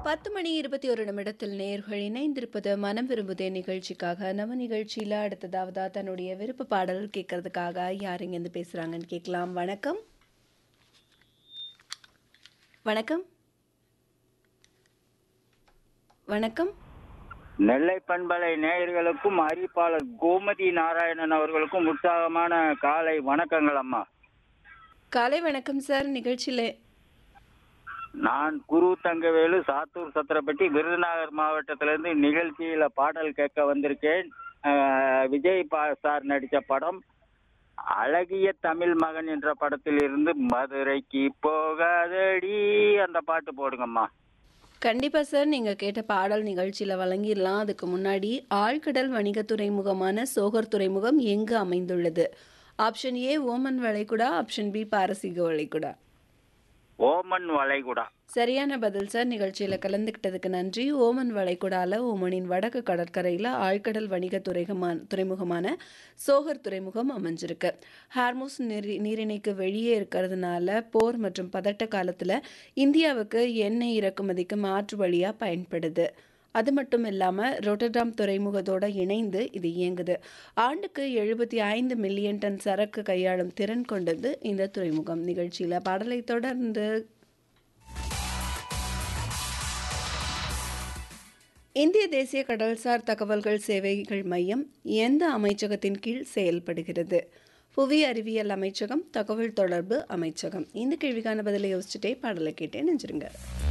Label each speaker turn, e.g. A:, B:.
A: பத்து மணி இருபத்தி ஒரு நிமிடத்தில் நேர்கள் இணைந்திருப்பது மனம் விரும்புதே நிகழ்ச்சிக்காக நம்ம நிகழ்ச்சியில் அடுத்ததாவதா தன்னுடைய விருப்ப பாடல் கேட்கறதுக்காக யார் இங்கேருந்து பேசுகிறாங்கன்னு கேட்கலாம் வணக்கம் வணக்கம் வணக்கம்
B: நெல்லை பண்பலை நேயர்களுக்கும் அறிவிப்பாளர் கோமதி நாராயணன் அவர்களுக்கும் உற்சாகமான காலை வணக்கங்கள் அம்மா
A: காலை வணக்கம் சார் நிகழ்ச்சியில்
B: நான் குரு தங்கவேலு சாத்தூர் சத்திரப்பட்டி விருதுநகர் மாவட்டத்திலிருந்து நிகழ்ச்சியில பாடல் கேட்க வந்திருக்கேன் அஹ், விஜய் பா சார் நடித்த படம் அழகிய தமிழ் மகன் என்ற படத்தில் இருந்து மதுரைக்கு போகாதடி அந்த பாட்டு போடுங்கம்மா
A: கண்டிப்பாக சார் நீங்கள் கேட்ட பாடல் நிகழ்ச்சியில் வழங்கிடலாம் அதுக்கு முன்னாடி ஆழ்கடல் வணிக துறைமுகமான சோகர் துறைமுகம் எங்கு அமைந்துள்ளது ஆப்ஷன் ஏ ஓமன் வளைகுடா ஆப்ஷன் பி பாரசீக வளைகுடா
B: ஓமன் வளைகுடா
A: சரியான பதில் சார் நிகழ்ச்சியில் கலந்துக்கிட்டதுக்கு நன்றி ஓமன் வளைகுடால ஓமனின் வடக்கு கடற்கரையில் ஆழ்கடல் வணிக துறைகமான துறைமுகமான சோகர் துறைமுகம் அமைஞ்சிருக்கு ஹார்மோஸ் நீரி நீரிணைக்கு வெளியே இருக்கிறதுனால போர் மற்றும் பதட்ட காலத்தில் இந்தியாவுக்கு எண்ணெய் இறக்குமதிக்கு மாற்று வழியாக பயன்படுது அது மட்டும் இல்லாமல் ரொட்டர்டாம் துறைமுகத்தோட இணைந்து இது இயங்குது ஆண்டுக்கு எழுபத்தி ஐந்து மில்லியன் டன் சரக்கு கையாளும் திறன் கொண்டது இந்த துறைமுகம் நிகழ்ச்சியில் பாடலை தொடர்ந்து இந்திய தேசிய கடல்சார் தகவல்கள் சேவைகள் மையம் எந்த அமைச்சகத்தின் கீழ் செயல்படுகிறது புவி அறிவியல் அமைச்சகம் தகவல் தொடர்பு அமைச்சகம் இந்த கேள்விக்கான பதிலை யோசிச்சுட்டே பாடலை கேட்டேன் நெஞ்சிருங்க